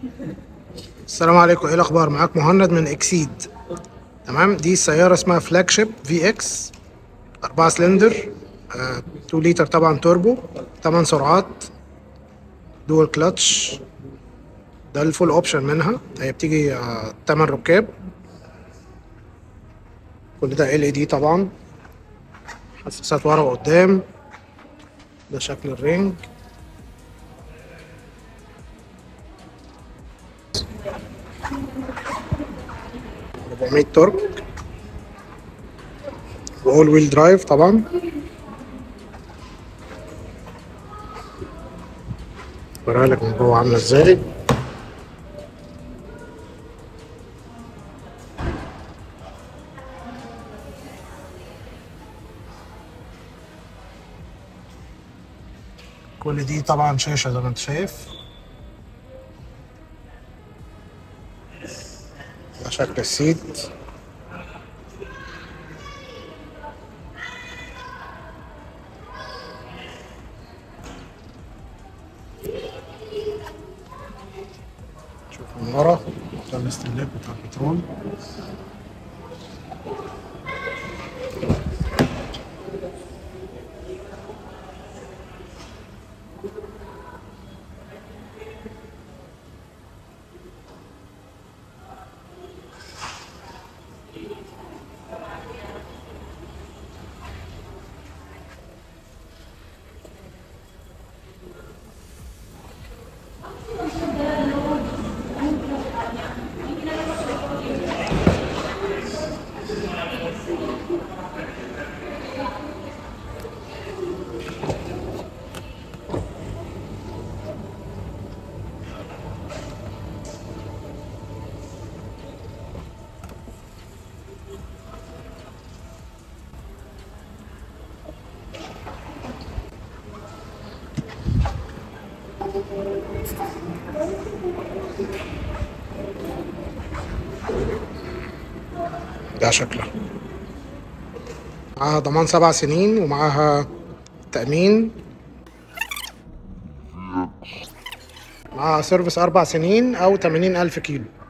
السلام عليكم ايه الاخبار معاك مهند من اكسيد تمام دي سيارة اسمها فلاج شيب في اكس 4 سلندر آه، 2 لتر طبعا توربو 8 سرعات دول كلاتش ده الفول اوبشن منها هي بتيجي آه، 8 ركاب كل ده ال اي دي طبعا حساسات ورا وقدام ده شكل الرينج ربعمية تورك واول ويل درايف طبعا وريها لك من جوه عامله ازاي كل دي طبعا شاشة زي ما انت شايف ده شكل السيت شوف من ورا ده الاستهلاك بتاع البترول ده شكلها معاها ضمان سبع سنين ومعاها تأمين معاها سيرفيس أربع سنين أو تمانين ألف كيلو